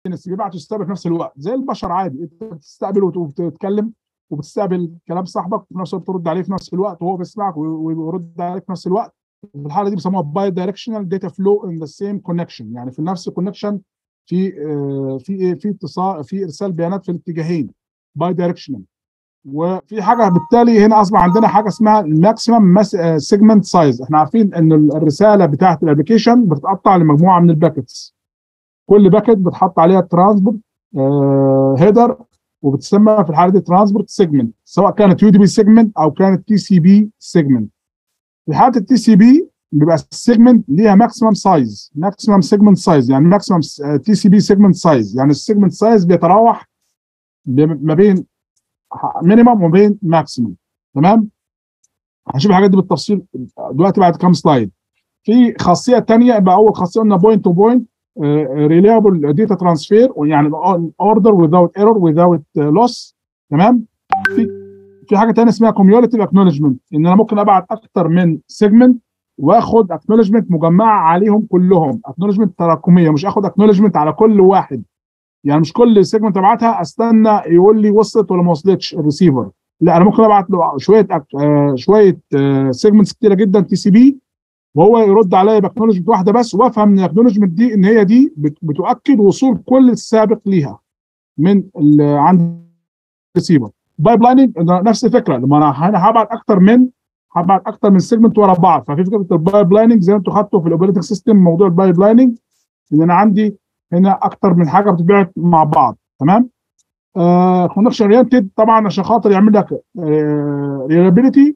بيبعت ويستقبل في نفس الوقت زي البشر عادي انت بتستقبل وتتكلم وبتستقبل كلام صاحبك وفي نفس الوقت ترد عليه في نفس الوقت وهو بيسمعك ويرد عليك في نفس الوقت في الحاله دي بيسموها باي دايركشنال داتا فلو ان ذا سيم كونكشن يعني في نفس الكونكشن في آه في ايه في اتصال في ارسال بيانات في الاتجاهين باي دايركشنال وفي حاجه بالتالي هنا اصبح عندنا حاجه اسمها الماكسيمم سيجمنت سايز احنا عارفين ان الرساله بتاعه الابلكيشن بتتقطع لمجموعه من الباكتس كل باكت بتحط عليها ترانسبورت آه هيدر وبتسمى في الحاله دي ترانسبورت سيجمنت سواء كانت يو دي بي سيجمنت او كانت تي سي بي سيجمنت في حاله التي سي بي بيبقى السيجمنت ليها ماكسيمم سايز ماكسيمم سيجمنت سايز يعني ماكسيمم تي سي بي سيجمنت سايز يعني السيجمنت سايز بيتراوح ما بين مينيمم وما بين ماكسيمم تمام هنشوف الحاجات دي بالتفصيل دلوقتي بعد كام سلايد في خاصيه ثانيه يبقى اول خاصيه قلنا بوينت تو بوينت ريليبل داتا ترانسفير يعني اوردر without ايرور without لوس تمام في في حاجه ثانيه اسمها كوميوليتيف اكنولجمنت ان انا ممكن ابعت اكتر من سيجمنت واخد اكنولجمنت مجمعه عليهم كلهم اكنولجمنت تراكميه مش اخد اكنولجمنت على كل واحد يعني مش كل سيجمنت ابعتها استنى يقول لي وصلت ولا ما وصلتش الريسيفر لا انا ممكن ابعت له شويه أك... آه شويه آه سيجمنتس كتيره جدا تي سي بي وهو يرد عليا باكنولجمنت واحده بس وافهم من الاكنولجمنت دي ان هي دي بتؤكد وصول كل السابق ليها من عند الريسيفر بايب لايننج نفس الفكره لما انا هبعت اكتر من هبعت اكتر من سيجمنت ورا بعض ففي فكره البايب لايننج زي ما انتم خدتوا في الاوبريتنج سيستم موضوع البايب لايننج ان انا عندي هنا اكتر من حاجه بتتبعت مع بعض تمام كونكشن آه اورينتد طبعا عشان خاطر يعمل لك ريلابيلتي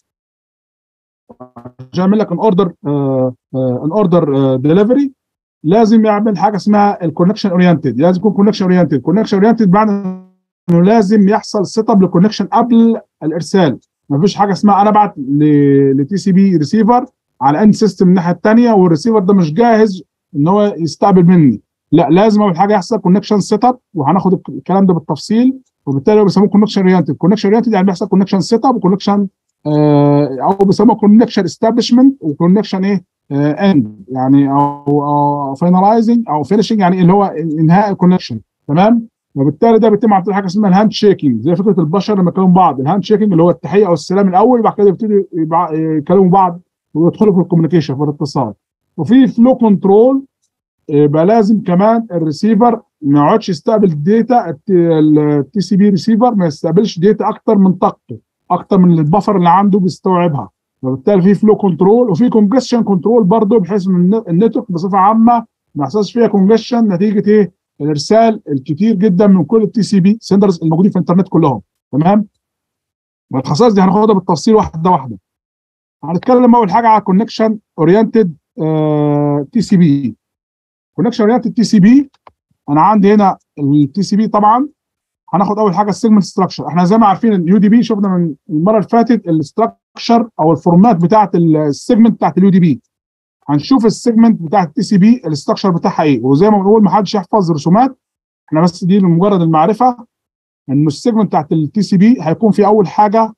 عشان يعمل لك ان اوردر ان اوردر ديليفري لازم يعمل حاجه اسمها الكونكشن اورينتد لازم يكون كونكشن اورينتد كونكشن اورينتد معنى انه لازم يحصل سيت اب للكونكشن قبل الارسال ما فيش حاجه اسمها انا ابعت لتي سي بي ريسيفر على اند سيستم الناحيه الثانيه والريسيفر ده مش جاهز ان هو يستقبل مني لا لازم اول حاجه يحصل كونكشن سيت اب وهناخد الكلام ده بالتفصيل وبالتالي بيسموه كونكشن اورينتد كونكشن اورينتد يعني بيحصل كونكشن سيت اب وكونكشن آه او بيسموه كونكشن استابلشمنت وكونكشن ايه اند آه يعني او او فاينلايزنج او فينشنج يعني اللي هو انهاء الكونكشن تمام وبالتالي ده بيتم عن طريق حاجه اسمها الهاند شيكينج زي فكره البشر لما يكلموا بعض الهاند شيكينج اللي هو التحيه او السلام الاول وبعد كده يبتدوا يكلموا بعض ويدخلوا في الكوميونيكيشن في الاتصال وفي فلو كنترول يبقى لازم كمان الريسيفر ما يقعدش يستقبل داتا التي سي بي ريسيفر ما يستقبلش داتا اكتر من طاقته اكتر من البفر اللي عنده بيستوعبها وبالتالي في فلو كنترول وفي كونجستشن كنترول برضه بحيث ان النتورك بصفه عامه ما يحصلش فيها كونجستشن نتيجه ايه؟ الارسال الكتير جدا من كل التي سي بي سندرز الموجودين في الانترنت كلهم تمام؟ والخصائص دي هناخدها بالتفصيل واحده واحده. هنتكلم اول حاجه على كونكشن اورينتد تي سي بي. كونكشن اورينتد تي سي بي انا عندي هنا التي سي بي طبعا هناخد اول حاجه السيجمنت ستراكشر احنا زي ما عارفين اليو دي بي شفنا من المره اللي فاتت الاستراكشر او الفورمات بتاعه السيجمنت بتاعه اليو دي بي هنشوف السيجمنت بتاعه التي سي بي الاستراكشر بتاعها ايه وزي ما بنقول ما حدش يحفظ رسومات احنا بس دي لمجرد المعرفه انه السيجمنت بتاعه التي سي بي هيكون في اول حاجه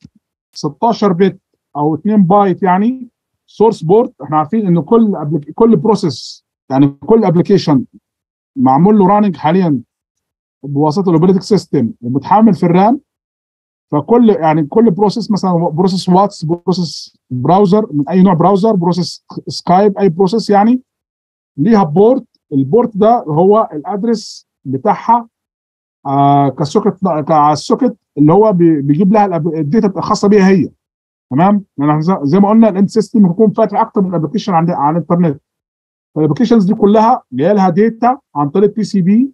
16 بت او 2 بايت يعني سورس بورت احنا عارفين ان كل كل بروسيس يعني كل ابلكيشن معمول له راننج حاليا بواسطه الاوبريتنج سيستم ومتحمل في الرام فكل يعني كل بروسيس مثلا بروسيس واتس بروسيس براوزر من اي نوع براوزر بروسيس سكايب اي بروسيس يعني ليها بورت البورت ده هو الادرس بتاعها آه كسوكت على السوكت اللي هو بيجيب لها الداتا الخاصه بيها هي تمام يعني زي ما قلنا الاند سيستم بيكون فاتح اكتر من ابلكيشن عند على الانترنت فالابلكيشنز دي كلها جايه لها داتا عن طريق تي سي بي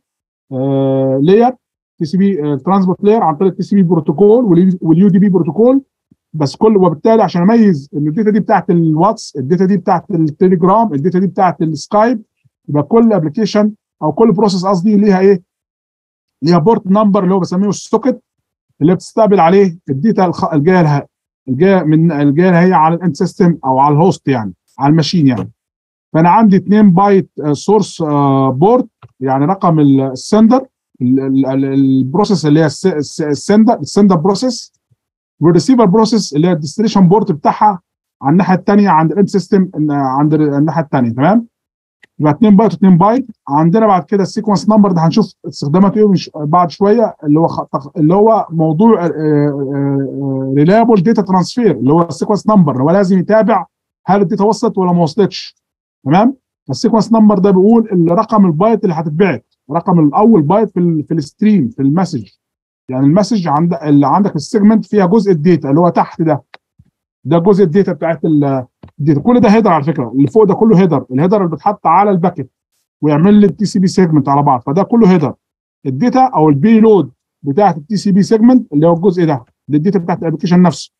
لاير تي سي بي ترانسبورت لاير عن طريق تي سي بي بروتوكول واليو دي بي بروتوكول بس كل وبالتالي عشان اميز ان الداتا دي بتاعت الواتس الداتا دي بتاعت التليجرام الداتا دي بتاعت السكايب يبقى كل ابلكيشن او كل بروسيس قصدي ليها ايه؟ ليها بورت نمبر اللي هو بسميه السوكت اللي بتستقبل عليه الداتا الجايه لها الجايه من الجايه هي على الاند سيستم او على الهوست يعني على الماشين يعني فانا عندي 2 بايت سورس بورت يعني رقم السندر البروسيس اللي هي السندر السندر بروسيس والريسيفر بروسيس اللي هي الديستنيشن بورت بتاعها على الناحيه الثانيه عند الاند سيستم عند الناحيه الثانيه تمام يبقى 2 بايت و2 بايت عندنا بعد كده السيكونس نمبر ده هنشوف استخداماته ايه مش- بعد شويه اللي هو خ- اللي هو موضوع ريلابل داتا ترانسفير اللي هو السيكونس نمبر هو لازم يتابع هل الداتا وصلت ولا ما وصلتش تمام السيكونس نمبر ده بيقول الرقم البايت اللي هتتبعت رقم الاول بايت في ال في الستريم في المسج يعني المسج عند اللي عندك في السيجمنت فيها جزء الداتا اللي هو تحت ده ده جزء الداتا بتاعت ال- الداتا كل ده هيدر على فكره اللي فوق ده كله هيدر الهيدر اللي بيتحط على الباكت ويعمل لي التي سي بي سيجمنت على بعض فده كله هيدر الداتا او البي لود بتاعت التي سي بي سيجمنت اللي هو الجزء ده ده الداتا بتاعت الابلكيشن نفسه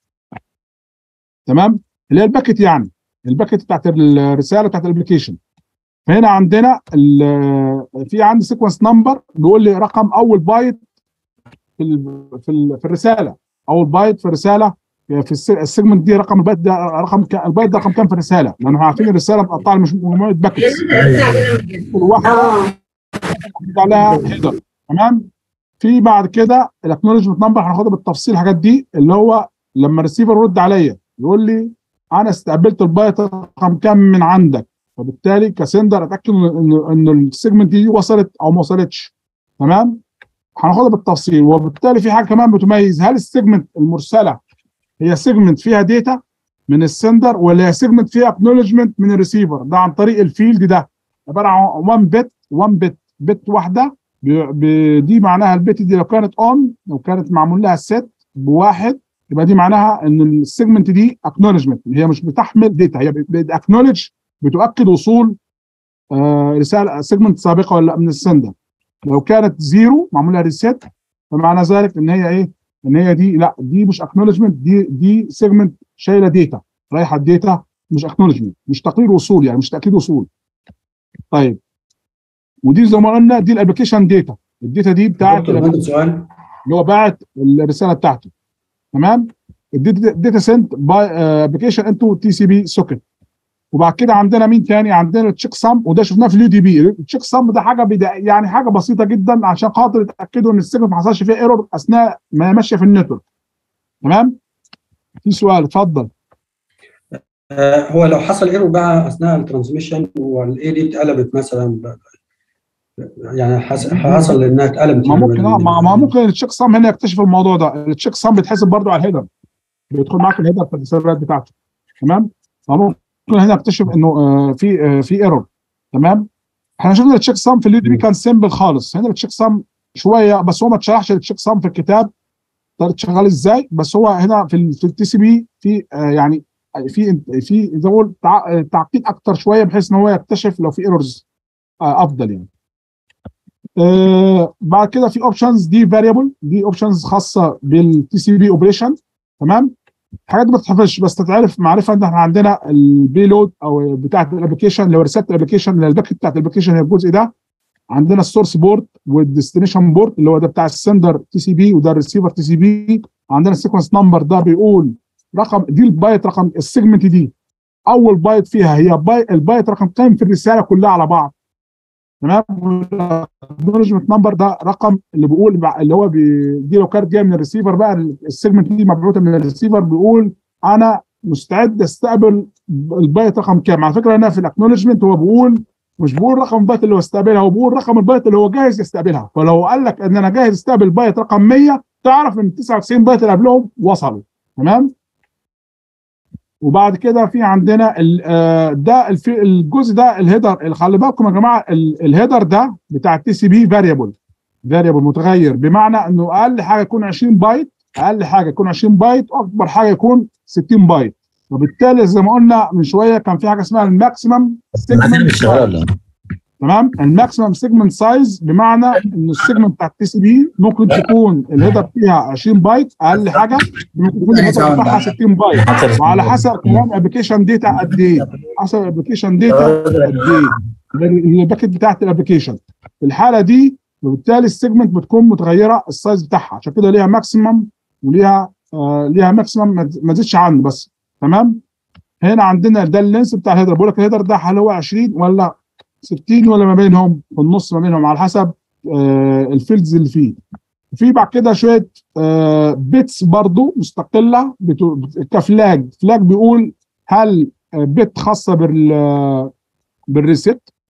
تمام اللي هي الباكت يعني الباكت بتاعت الرساله بتاعت الابلكيشن فهنا عندنا ال- في عندي سيكونس نمبر بيقول لي رقم اول بايت في ال في, ال في الرساله اول بايت في الرساله في الس- السيجمنت دي رقم البايت ده رقم ك- البايت ده رقم كام في الرساله؟ لان احنا عارفين الرساله مقطعه مش مجموعه باكتس كل واحده اه محطوط عليها هيدر تمام في بعد كده الاكنولجمنت نمبر هناخدها بالتفصيل الحاجات دي اللي هو لما الريسيفر يرد عليا يقول لي انا استقبلت البايت رقم كام من عندك فبالتالي كسندر اتاكد ان ان السيجمنت دي وصلت او ما وصلتش تمام هناخدها بالتفصيل وبالتالي في حاجه كمان بتميز هل السيجمنت المرسله هي سيجمنت فيها داتا من السندر ولا هي سيجمنت فيها اكنولجمنت من الريسيفر ده عن طريق الفيلد ده عباره عن 1 بت 1 بت بت واحده ب- ب- دي معناها البت دي لو كانت اون لو كانت معمول لها سيت بواحد يبقى دي معناها ان السيجمنت دي اكنولجمنت هي مش بتحمل داتا هي بتاكنولج بتؤكد وصول آه رساله سيجمنت سابقه ولا لا من السندر لو كانت زيرو معمول لها ريسيت فمعنى ذلك ان هي ايه ان هي دي لا دي مش اكنولجمنت دي دي سيجمنت شايله داتا رايحه الداتا مش اكنولجمنت مش تقرير وصول يعني مش تاكيد وصول طيب ودي زي ما قلنا دي الابلكيشن داتا الداتا دي بتاعت دكتور عندي سؤال اللي هو باعت الرساله بتاعته تمام الداتا سنت باي ابلكيشن انتو تي سي بي سوكت وبعد كده عندنا مين تاني عندنا التشيك سام وده شفناه في اليو دي بي التشيك سام ده حاجه بدا يعني حاجه بسيطه جدا عشان خاطر يتاكدوا ان السيجنال ما حصلش فيها ايرور اثناء ما هي ماشيه في النتورك تمام في سؤال اتفضل آه، هو لو حصل ايرور بقى اثناء الترانسميشن والاي دي اتقلبت مثلا يعني حس- حصل انها اتقلبت ما يعني ممكن اه ما ما ممكن التشيك سام هنا يكتشف الموضوع ده التشيك سام بيتحسب برضو على الهيدر بيدخل معاك الهيدر في السيرفرات بتاعته تمام فممكن هنا يكتشف انه آه في آه في ايرور تمام احنا شفنا التشيك سام في اليو دي بي كان سيمبل خالص هنا التشيك سام شويه بس هو ما اتشرحش التشيك سام في الكتاب طريقه شغال ازاي بس هو هنا في ال في التي سي بي في آه يعني في في زي ما بقول تع- تعقيد اكتر شويه بحيث ان هو يكتشف لو في ايرورز آه افضل يعني آه بعد كده في اوبشنز دي فاريبل دي اوبشنز خاصه بالتي سي بي اوبريشن تمام حاجات ما تتحفظش بس تتعرف معرفه ان احنا عندنا البيلود او بتاعه الابلكيشن اللي هو رساله الابلكيشن اللي الباكت بتاعه الابلكيشن هي الجزء ده عندنا السورس بورد والديستنيشن بورد اللي هو ده بتاع السندر تي سي بي وده الريسيفر تي سي بي عندنا السيكونس نمبر ده بيقول رقم دي البايت رقم السيجمنت دي اول بايت فيها هي بايت البايت رقم كام في الرساله كلها على بعض تمام الاكنولجمنت نمبر ده رقم اللي بيقول اللي هو بي دي لو كانت جايه من الريسيفر بقى السيجمنت دي مبعوثه من الريسيفر بيقول انا مستعد استقبل البايت رقم كام على فكره هنا في الاكنولجمنت هو بيقول مش بيقول رقم البايت اللي هو استقبلها هو بيقول رقم البايت اللي هو جاهز يستقبلها فلو قال لك ان انا جاهز استقبل بايت رقم 100 تعرف ان 99 بايت اللي قبلهم وصلوا تمام وبعد كده في عندنا ال- آه، ده الف- الجزء ده الهيدر خلي بالكم يا جماعه ال- الهيدر ده بتاع التي سي بي فاريبل فاريبل متغير بمعنى انه اقل حاجه يكون 20 بايت اقل حاجه يكون 20 بايت واكبر حاجه يكون 60 بايت وبالتالي زي ما قلنا من شويه كان في حاجه اسمها الماكسيمم بعدين مش شغال تمام الماكسيمم سيجمنت سايز بمعنى ان السيجمنت بتاع التي سي بي ممكن تكون الهيدر فيها 2020 بايت اقل حاجه ممكن يكون الهيدر بتاعها 60 بايت وعلى حسب كمان ابلكيشن داتا قد ايه حسب الابلكيشن داتا قد ايه الباكت بتاعت الابلكيشن في الحاله دي وبالتالي السيجمنت بتكون متغيره السايز بتاعها عشان كده ليها ماكسيمم وليها آه ليها ماكسيمم ما تزيدش عنه بس تمام هنا عندنا ده اللينس بتاع الهيدر بقول لك الهيدر ده هل هو 20 ولا 60 ولا ما بينهم في النص ما بينهم على حسب آه الفيلدز اللي فيه في بعد كده شويه آه بيتس برضو مستقله بتو... كفلاج فلاج بيقول هل آه بت خاصه بال بالريست